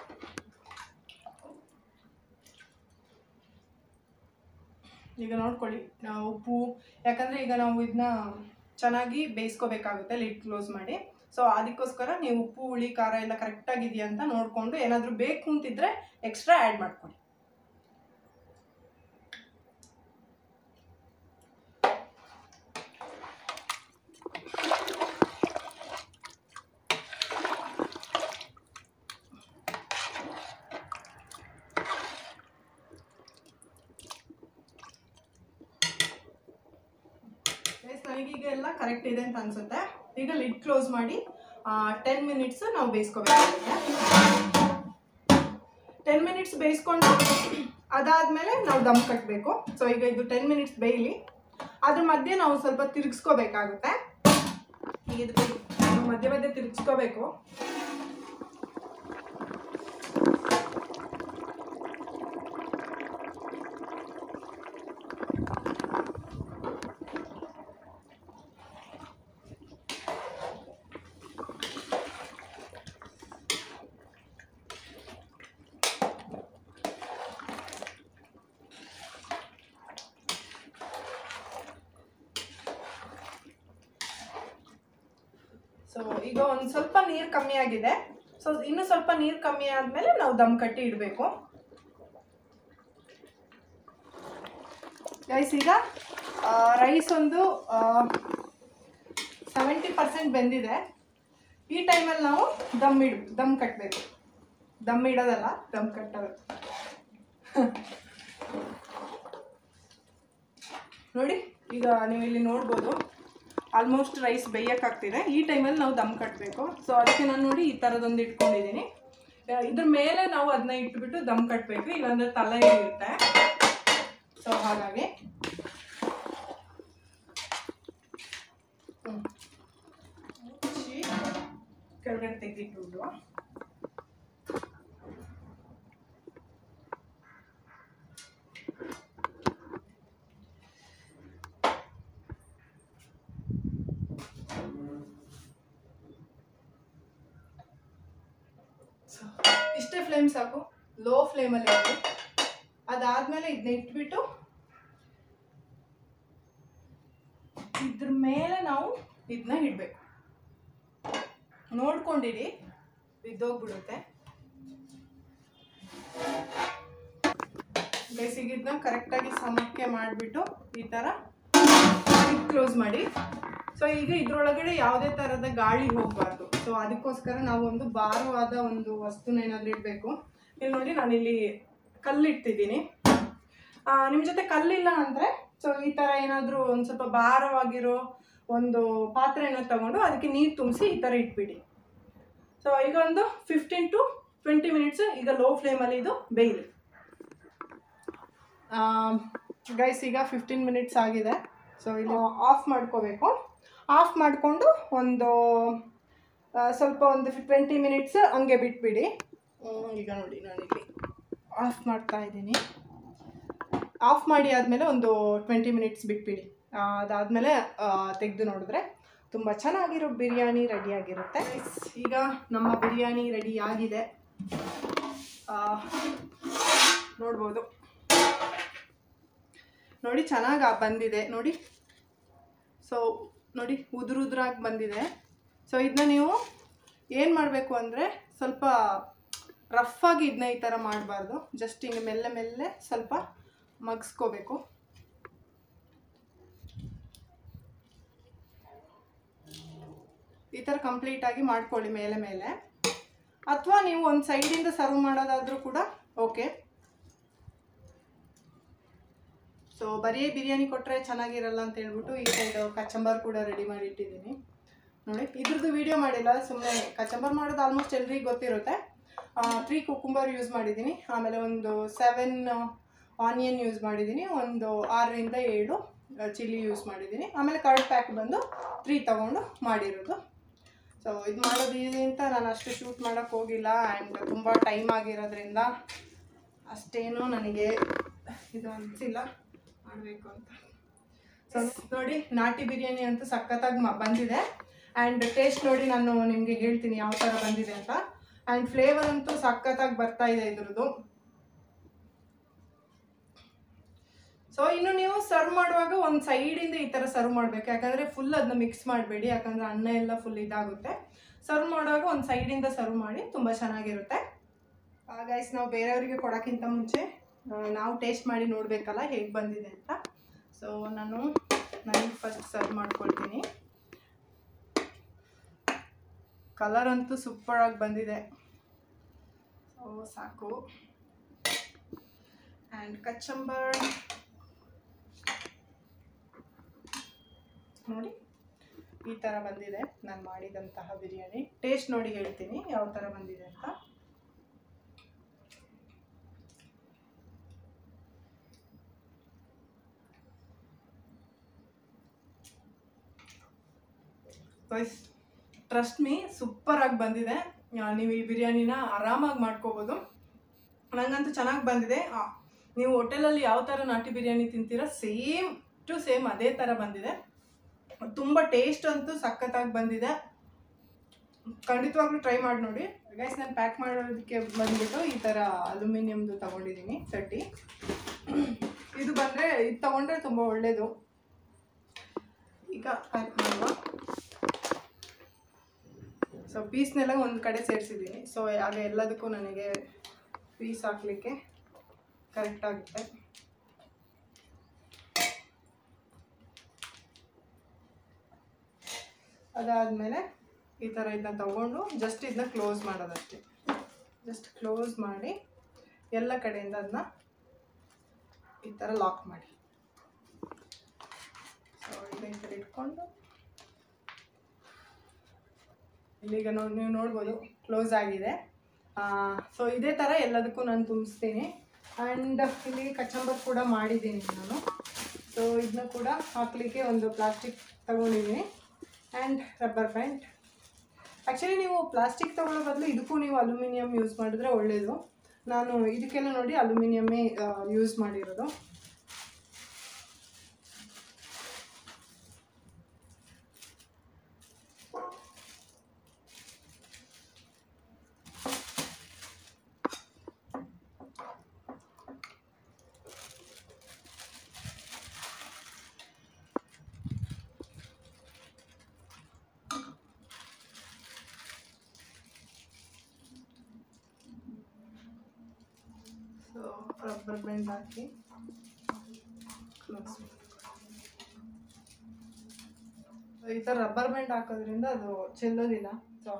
A: ಈಗ ನೋಡ್ಕೊಳ್ಳಿ ನಾವು ಉಪ್ಪು ಯಾಕಂದರೆ ಈಗ ನಾವು ಇದನ್ನ ಚೆನ್ನಾಗಿ ಬೇಯಿಸ್ಕೋಬೇಕಾಗುತ್ತೆ ಲಿಡ್ ಕ್ಲೋಸ್ ಮಾಡಿ ಸೊ ಅದಕ್ಕೋಸ್ಕರ ನೀವು ಉಪ್ಪು ಹುಳಿ ಖಾರ ಎಲ್ಲ ಕರೆಕ್ಟಾಗಿದೆಯಾ ಅಂತ ನೋಡಿಕೊಂಡು ಏನಾದರೂ ಬೇಕು ಅಂತಿದ್ರೆ ಎಕ್ಸ್ಟ್ರಾ ಆ್ಯಡ್ ಮಾಡ್ಕೊಳ್ಳಿ ಗೈಸ್ ನನಗೀಗ ಎಲ್ಲ ಕರೆಕ್ಟ್ ಇದೆ ಅಂತ ಅನ್ಸುತ್ತೆ ಈಗ ಲಿಡ್ ಕ್ಲೋಸ್ ಮಾಡಿ ಟೆನ್ ಮಿನಿಟ್ಸ್ ನಾವು ಬೇಯಿಸ್ಕೋಬೇಕಾಗುತ್ತೆ ಟೆನ್ ಮಿನಿಟ್ಸ್ ಬೇಯಿಸ್ಕೊಂಡು ಅದಾದಮೇಲೆ ನಾವು ದಮ್ ಕಟ್ಟಬೇಕು ಸೊ ಈಗ ಇದು ಟೆನ್ ಮಿನಿಟ್ಸ್ ಬೇಯಲಿ ಅದ್ರ ಮಧ್ಯೆ ನಾವು ಸ್ವಲ್ಪ ತಿರುಗಿಸ್ಕೋಬೇಕಾಗುತ್ತೆ ಈಗ ಇದು ಮಧ್ಯೆ ಮಧ್ಯೆ ತಿರುಗಿಸ್ಕೋಬೇಕು ಸೊ ಈಗ ಒಂದು ಸ್ವಲ್ಪ ನೀರು ಕಮ್ಮಿ ಆಗಿದೆ ಸೊ ಇನ್ನು ಸ್ವಲ್ಪ ನೀರು ಕಮ್ಮಿ ಆದಮೇಲೆ ನಾವು ದಮ್ ಕಟ್ಟಿ ಇಡಬೇಕು ಗೈಸ್ ಈಗ ರೈಸ್ ಒಂದು ಸೆವೆಂಟಿ ಪರ್ಸೆಂಟ್ ಬೆಂದಿದೆ ಈ ಟೈಮಲ್ಲಿ ನಾವು ದಮ್ ಇಡ್ ದಮ್ ಕಟ್ಟಬೇಕು ದಮ್ ಇಡೋದಲ್ಲ ದಮ್ ಕಟ್ಟೋದು ನೋಡಿ ಈಗ ನೀವು ಇಲ್ಲಿ ನೋಡ್ಬೋದು ಆಲ್ಮೋಸ್ಟ್ ರೈಸ್ ಬೇಯೋಕ್ಕಾಗ್ತಿದೆ ಈ ಟೈಮಲ್ಲಿ ನಾವು ದಮ್ ಕಟ್ಟಬೇಕು ಸೊ ಅದಕ್ಕೆ ನಾನು ನೋಡಿ ಈ ಥರದೊಂದು ಇಟ್ಕೊಂಡಿದ್ದೀನಿ ಆ, ಇದ್ರ ಮೇಲೆ ನಾವು ಅದನ್ನ ಇಟ್ಬಿಟ್ಟು ದಮ್ ಕಟ್ಟಬೇಕು ಇಲ್ಲಾಂದ್ರೆ ತಲೆ ಇರುತ್ತೆ ಸೊ ಹಾಗಾಗಿ ಹ್ಮ್. ಮುಚ್ಚಿ ಕೆಳಗಡೆ ತೆಗೆದಿಟ್ಟು ಇಷ್ಟೇ ಫ್ಲೇಮ್ ಸಾಕು ಲೋ ಫ್ಲೇಮಲ್ಲಿ ಇಟ್ಟು ಅದಾದಮೇಲೆ ಇದನ್ನ ಇಟ್ಬಿಟ್ಟು ಇದ್ರ ಮೇಲೆ ನಾವು ಇದನ್ನ ಇಡಬೇಕು ನೋಡ್ಕೊಂಡಿರಿ ಬಿದ್ದೋಗ್ಬಿಡುತ್ತೆ ಬೇಸಿಗೆ ಇದನ್ನ ಕರೆಕ್ಟಾಗಿ ಸಮಕ್ಕೆ ಮಾಡಿಬಿಟ್ಟು ಈ ಥರ ಕ್ಲೋಸ್ ಮಾಡಿ ಸೊ ಈಗ ಇದ್ರೊಳಗಡೆ ಯಾವುದೇ ಥರದ ಗಾಳಿ ಹೋಗಬಾರ್ದು ಸೊ ಅದಕ್ಕೋಸ್ಕರ ನಾವು ಒಂದು ಭಾರವಾದ ಒಂದು ವಸ್ತುನ ಏನಾದರೂ ಇಡಬೇಕು ಇಲ್ಲಿ ನೋಡಿ ನಾನಿಲ್ಲಿ ಕಲ್ಲಿಡ್ತಿದ್ದೀನಿ ನಿಮ್ಮ ಜೊತೆ ಕಲ್ಲಿಲ್ಲ ಅಂದರೆ ಸೊ ಈ ಥರ ಏನಾದರೂ ಒಂದು ಸ್ವಲ್ಪ ಭಾರವಾಗಿರೋ ಒಂದು ಪಾತ್ರೆನ ತಗೊಂಡು ಅದಕ್ಕೆ ನೀರು ತುಂಬಿಸಿ ಈ ಥರ ಇಟ್ಬಿಡಿ ಸೊ ಈಗ ಒಂದು ಫಿಫ್ಟೀನ್ ಟು ಟ್ವೆಂಟಿ ಮಿನಿಟ್ಸ್ ಈಗ ಲೋ ಫ್ಲೇಮಲ್ಲಿ ಇದು ಬೇಯಲಿ ಗೈಸ್ ಈಗ ಫಿಫ್ಟೀನ್ ಮಿನಿಟ್ಸ್ ಆಗಿದೆ ಸೊ ಇಲ್ಲಿ ಆಫ್ ಮಾಡ್ಕೋಬೇಕು ಆಫ್ ಮಾಡಿಕೊಂಡು ಒಂದು ಆ, ಸ್ವಲ್ಪ ಒಂದು ಟ್ವೆಂಟಿ ಮಿನಿಟ್ಸ್ ಹಂಗೆ ಬಿಟ್ಬಿಡಿ ಹ್ಮ್, ಈಗ ನೋಡಿ ನಾನಿಲ್ಲಿ ಆಫ್ ಮಾಡ್ತಾ ಇದ್ದೀನಿ ಆಫ್ ಮಾಡಿ ಆದಮೇಲೆ ಒಂದು ಟ್ವೆಂಟಿ ಮಿನಿಟ್ಸ್ ಬಿಟ್ಬಿಡಿ ಆ, ಅದಾದಮೇಲೆ ತೆಗೆದು ನೋಡಿದ್ರೆ ತುಂಬ ಚೆನ್ನಾಗಿರೋ ಬಿರಿಯಾನಿ ರೆಡಿಯಾಗಿರುತ್ತೆ ಈಗ ನಮ್ಮ ಬಿರಿಯಾನಿ ರೆಡಿ ಆಗಿದೆ ಆ, ನೋಡ್ಬೋದು ನೋಡಿ ಚೆನ್ನಾಗಿ ಬಂದಿದೆ ನೋಡಿ ಸೊ ನೋಡಿ ಉದುರು ಉದುರಾಗಿ ಬಂದಿದೆ ಸೊ ಇದನ್ನ ನೀವು ಏನು ಮಾಡಬೇಕು ಅಂದರೆ ಸ್ವಲ್ಪ ರಫಾಗಿ ಇದನ್ನ ಈ ಥರ ಮಾಡಬಾರ್ದು ಜಸ್ಟ್ ಹಿಂಗೆ ಮೆಲ್ಲೆ ಮೆಲ್ಲೆ ಸ್ವಲ್ಪ ಮಗ್ಸ್ಕೋಬೇಕು ಈ ಥರ ಕಂಪ್ಲೀಟಾಗಿ ಮಾಡ್ಕೊಳ್ಳಿ ಮೇಲೆ ಮೇಲೆ ಅಥವಾ ನೀವು ಒಂದು ಸೈಡಿಂದ ಸರ್ವ್ ಮಾಡೋದಾದರೂ ಕೂಡ ಓಕೆ ಸೊ ಬರೀ ಬಿರಿಯಾನಿ ಕೊಟ್ಟರೆ ಚೆನ್ನಾಗಿರಲ್ಲ ಅಂತ ಹೇಳ್ಬಿಟ್ಟು ಈ ಸೈಡ್ ಕಚಂಬರ್ ಕೂಡ ರೆಡಿ ಮಾಡಿ ಇಟ್ಟಿದ್ದೀನಿ ನೋಡಿ ಇದ್ರದ್ದು ವಿಡಿಯೋ ಮಾಡಿಲ್ಲ ಸುಮ್ಮನೆ ಕಚಂಬರ್ ಮಾಡೋದು ಆಲ್ಮೋಸ್ಟ್ ಎಲ್ರಿಗೂ ಗೊತ್ತಿರುತ್ತೆ ತ್ರೀ ಕುಕುಂಬರ್ ಯೂಸ್ ಮಾಡಿದ್ದೀನಿ ಆಮೇಲೆ ಒಂದು ಸೆವೆನ್ ಆನಿಯನ್ ಯೂಸ್ ಮಾಡಿದ್ದೀನಿ ಒಂದು ಆರರಿಂದ ಏಳು ಚಿಲ್ಲಿ ಯೂಸ್ ಮಾಡಿದ್ದೀನಿ ಆಮೇಲೆ ಕರ್ಡ್ ಪ್ಯಾಕ್ ಬಂದು ತ್ರೀ ತಗೊಂಡು ಮಾಡಿರೋದು ಸೊ ಇದು ಮಾಡೋದು ಈಸಿ ಅಂತ ನಾನು ಅಷ್ಟು ಶೂಟ್ ಮಾಡೋಕ್ಕೆ ಹೋಗಿಲ್ಲ ಆ್ಯಂಡ್ ತುಂಬ ಟೈಮ್ ಆಗಿರೋದ್ರಿಂದ ಅಷ್ಟೇನು ನನಗೆ ಇದು ಅನಿಸಿಲ್ಲ ಮಾಡಬೇಕು ಅಂತ ಸೊ ನೋಡಿ ನಾಟಿ ಬಿರಿಯಾನಿ ಅಂತೂ ಸಖತ್ತಾಗಿ ಮ ಬಂದಿದೆ ಆ್ಯಂಡ್ ಟೇಸ್ಟ್ ನೋಡಿ ನಾನು ನಿಮಗೆ ಹೇಳ್ತೀನಿ ಯಾವ ಥರ ಬಂದಿದೆ ಅಂತ ಆ್ಯಂಡ್ ಫ್ಲೇವರ್ ಅಂತೂ ಸಖತ್ತಾಗಿ ಬರ್ತಾ ಇದೆ ಇದ್ರದ್ದು ಸೊ ಇನ್ನು ನೀವು ಸರ್ವ್ ಮಾಡುವಾಗ ಒಂದು ಸೈಡಿಂದ ಈ ಥರ ಸರ್ವ್ ಮಾಡಬೇಕು ಯಾಕಂದರೆ ಫುಲ್ ಅದನ್ನ ಮಿಕ್ಸ್ ಮಾಡಬೇಡಿ ಯಾಕಂದರೆ ಅನ್ನ ಎಲ್ಲ ಫುಲ್ ಇದಾಗುತ್ತೆ ಸರ್ವ್ ಮಾಡುವಾಗ ಒಂದು ಸೈಡಿಂದ ಸರ್ವ್ ಮಾಡಿ ತುಂಬ ಚೆನ್ನಾಗಿರುತ್ತೆ ಗೈಸ್ ನಾವು ಬೇರೆಯವರಿಗೆ ಕೊಡೋಕ್ಕಿಂತ ಮುಂಚೆ ಆ, ನಾವು ಟೇಸ್ಟ್ ಮಾಡಿ ನೋಡಬೇಕಲ್ಲ ಹೇಗೆ ಬಂದಿದೆ ಅಂತ ಸೊ ನಾನು ನನಗೆ ಫಸ್ಟ್ ಸರ್ವ್ ಮಾಡ್ಕೊಳ್ತೀನಿ ಕಲರ್ ಅಂತೂ ಸೂಪರಾಗಿ ಬಂದಿದೆ ಸೊ ಸಾಕು ಆ್ಯಂಡ್ ಕಚ್ಚಂಬರ್ ನೋಡಿ ಈ ಥರ ಬಂದಿದೆ ನಾನು ಮಾಡಿದಂತಹ ಬಿರಿಯಾನಿ ಟೇಸ್ಟ್ ನೋಡಿ ಹೇಳ್ತೀನಿ ಯಾವ ಥರ ಬಂದಿದೆ ಅಂತ ಟ್ರಸ್ಟ್ ಮೀ ಸೂಪರಾಗಿ ಬಂದಿದೆ ಆ, ನೀವು ಈ ಬಿರಿಯಾನಿನ ಆರಾಮಾಗಿ ಮಾಡ್ಕೋಬೋದು ನನಗಂತೂ ಚೆನ್ನಾಗಿ ಬಂದಿದೆ ಆ, ನೀವು ಹೋಟೆಲಲ್ಲಿ ಯಾವ ಥರ ನಾಟಿ ಬಿರಿಯಾನಿ ತಿಂತೀರ ಸೇಮ್ ಟು ಸೇಮ್ ಅದೇ ಥರ ಬಂದಿದೆ ತುಂಬ ಟೇಸ್ಟ್ ಅಂತೂ ಸಖತ್ತಾಗಿ ಬಂದಿದೆ ಖಂಡಿತವಾಗ್ಲೂ ಟ್ರೈ ಮಾಡಿ ನೋಡಿ ಗೈಸ್ ನಾನು ಪ್ಯಾಕ್ ಮಾಡೋದಕ್ಕೆ ಬಂದ್ಬಿಟ್ಟು ಈ ಥರ ಅಲ್ಯೂಮಿನಿಯಮ್ದು ತಗೊಂಡಿದ್ದೀನಿ ಚಟ್ಟಿ ಇದು ಬಂದರೆ ಇದು ತಗೊಂಡ್ರೆ ತುಂಬ ಒಳ್ಳೆಯದು ಈಗ ಪ್ಯಾಕ್ ಮಾಡುವ ಸೊ ಪೀಸ್ನೆಲ್ಲ ಒಂದು ಕಡೆ ಸೇರಿಸಿದ್ದೀನಿ ಸೊ ಆಗ ಎಲ್ಲದಕ್ಕೂ ನನಗೆ ಪೀಸ್ ಹಾಕಲಿಕ್ಕೆ ಕರೆಕ್ಟ್ ಆಗುತ್ತೆ ಅದಾದಮೇಲೆ ಈ ಥರ ಇದನ್ನ ತಗೊಂಡು ಜಸ್ಟ್ ಇದನ್ನ ಕ್ಲೋಸ್ ಮಾಡೋದಷ್ಟೇ ಜಸ್ಟ್ ಕ್ಲೋಸ್ ಮಾಡಿ ಎಲ್ಲ ಕಡೆಯಿಂದ ಅದನ್ನ ಈ ಥರ ಲಾಕ್ ಮಾಡಿ ಸೊ ಇದನ್ನ ಈ ಥರ ಇಟ್ಕೊಂಡು ಇಲ್ಲಿಗ ನೋಡಿ ನೀವು ನೋಡ್ಬೋದು ಕ್ಲೋಸ್ ಆಗಿದೆ ಸೊ ಇದೇ ಥರ ಎಲ್ಲದಕ್ಕೂ ನಾನು ತುಂಬಿಸ್ತೀನಿ ಆ್ಯಂಡ್ ಇಲ್ಲಿ ಕಚಂಬರ್ ಕೂಡ ಮಾಡಿದ್ದೀನಿ ನಾನು ಸೊ ಇದನ್ನ ಕೂಡ ಹಾಕಲಿಕ್ಕೆ ಒಂದು ಪ್ಲಾಸ್ಟಿಕ್ ತಗೊಂಡಿದ್ದೀನಿ ಆ್ಯಂಡ್ ರಬ್ಬರ್ ಬ್ಯಾಂಡ್ ಆ್ಯಕ್ಚುಲಿ ನೀವು ಪ್ಲಾಸ್ಟಿಕ್ ತಗೊಳ್ಳೋ ಬದಲು ಇದಕ್ಕೂ ನೀವು ಅಲ್ಯೂಮಿನಿಯಂ ಯೂಸ್ ಮಾಡಿದ್ರೆ ಒಳ್ಳೆಯದು ನಾನು ಇದಕ್ಕೆಲ್ಲ ನೋಡಿ ಅಲ್ಯೂಮಿನಿಯಮ್ಮೇ ಯೂಸ್ ಮಾಡಿರೋದು ಸೊ ರಬ್ಬರ್ ಬ್ಯಾಂಡ್ ಹಾಕಿ ಕ್ಲೋಸ್ ಈ ಥರ ರಬ್ಬರ್ ಬ್ಯಾಂಡ್ ಹಾಕೋದ್ರಿಂದ ಅದು ಚೆಲ್ಲೋದಿಲ್ಲ ಸೊ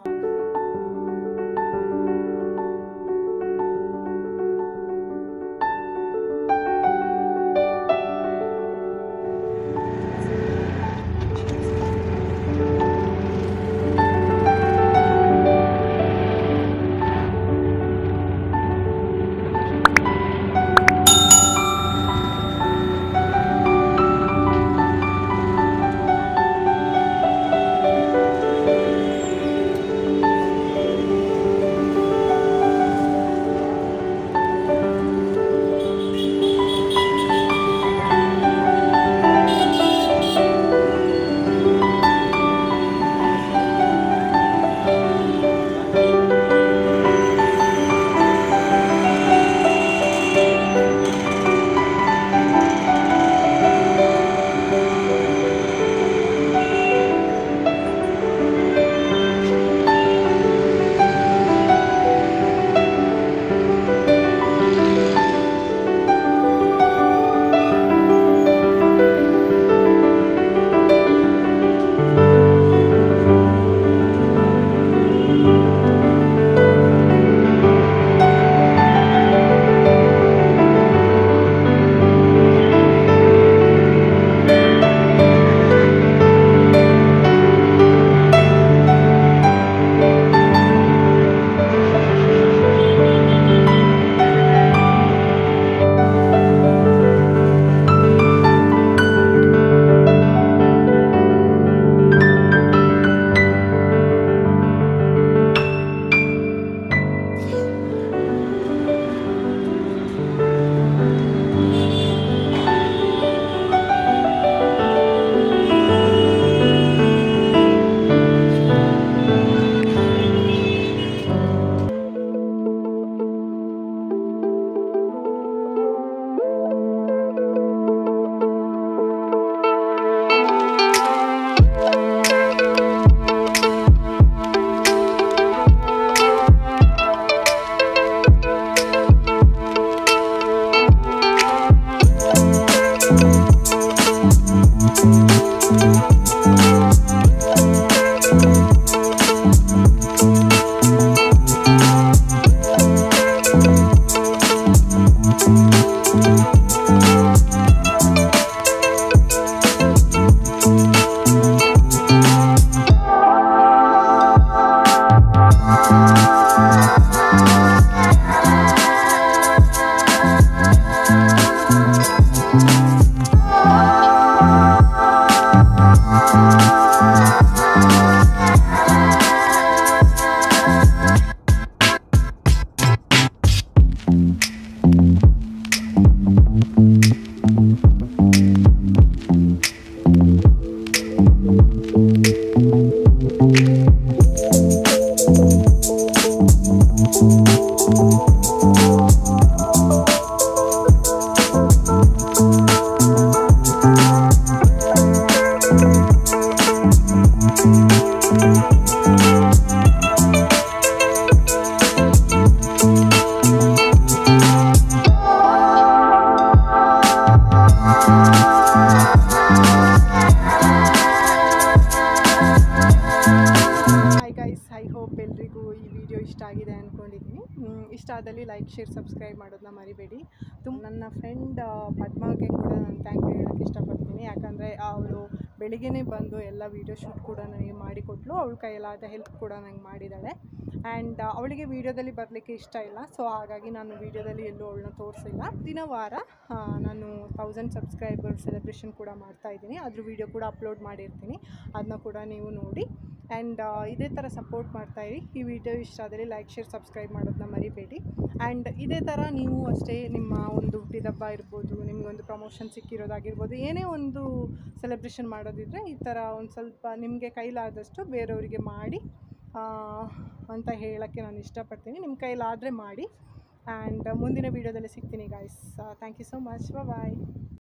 A: ಇಷ್ಟ ಆದಲ್ಲಿ ಲೈಕ್ ಶೇರ್ ಸಬ್ಸ್ಕ್ರೈಬ್ ಮಾಡೋದನ್ನ ಮರಿಬೇಡಿ ತುಂಬ ನನ್ನ ಫ್ರೆಂಡ್ ಪದ್ಮಾಗೆ ಕೂಡ ನಾನು ಥ್ಯಾಂಕ್ ಯು ಹೇಳೋಕ್ಕೆ ಇಷ್ಟಪಡ್ತೀನಿ ಯಾಕಂದರೆ ಅವಳು ಬೆಳಿಗ್ಗೆನೇ ಬಂದು ಎಲ್ಲ ವೀಡಿಯೋ ಶೂಟ್ ಕೂಡ ನನಗೆ ಮಾಡಿಕೊಟ್ಲು ಅವಳ ಕೈಯಲ್ಲಾದ ಹೆಲ್ಪ್ ಕೂಡ ನಂಗೆ ಮಾಡಿದ್ದಾಳೆ ಆ್ಯಂಡ್ ಅವಳಿಗೆ ವೀಡಿಯೋದಲ್ಲಿ ಬರಲಿಕ್ಕೆ ಇಷ್ಟ ಇಲ್ಲ ಸೊ ಹಾಗಾಗಿ ನಾನು ವೀಡಿಯೋದಲ್ಲಿ ಎಲ್ಲೂ ಅವಳನ್ನ ತೋರಿಸಿಲ್ಲ ದಿನ ವಾರ ಆ, ನಾನು ತೌಸಂಡ್ ಸಬ್ಸ್ಕ್ರೈಬರ್ ಸೆಲೆಬ್ರೇಷನ್ ಕೂಡ ಮಾಡ್ತಾ ಇದ್ದೀನಿ ಅದ್ರ ವೀಡಿಯೋ ಕೂಡ ಅಪ್ಲೋಡ್ ಮಾಡಿರ್ತೀನಿ ಅದನ್ನ ಕೂಡ ನೀವು ನೋಡಿ ಆ್ಯಂಡ್ ಇದೇ ಥರ ಸಪೋರ್ಟ್ ಮಾಡ್ತಾಯಿರಿ ಈ ವಿಡಿಯೋ ಇಷ್ಟ ಆದರೆ ಲೈಕ್ ಶೇರ್ ಸಬ್ಸ್ಕ್ರೈಬ್ ಮಾಡೋದನ್ನ ಮರಿಬೇಡಿ ಆ್ಯಂಡ್ ಇದೇ ಥರ ನೀವು ಅಷ್ಟೇ ನಿಮ್ಮ ಒಂದು ಹುಟ್ಟಿದಬ್ಬ ಇರ್ಬೋದು ನಿಮಗೊಂದು ಪ್ರಮೋಷನ್ ಸಿಕ್ಕಿರೋದಾಗಿರ್ಬೋದು ಏನೇ ಒಂದು ಸೆಲೆಬ್ರೇಷನ್ ಮಾಡೋದಿದ್ರೆ ಈ ಥರ ಒಂದು ಸ್ವಲ್ಪ ನಿಮಗೆ ಕೈಲಾದಷ್ಟು ಬೇರೆಯವರಿಗೆ ಮಾಡಿ ಆ, ಅಂತ ಹೇಳೋಕ್ಕೆ ನಾನು ಇಷ್ಟಪಡ್ತೀನಿ ನಿಮ್ಮ ಕೈಲಾದರೆ ಮಾಡಿ ಆ್ಯಂಡ್ ಮುಂದಿನ ವೀಡಿಯೋದಲ್ಲಿ ಸಿಗ್ತೀನಿ guys thank you so much bye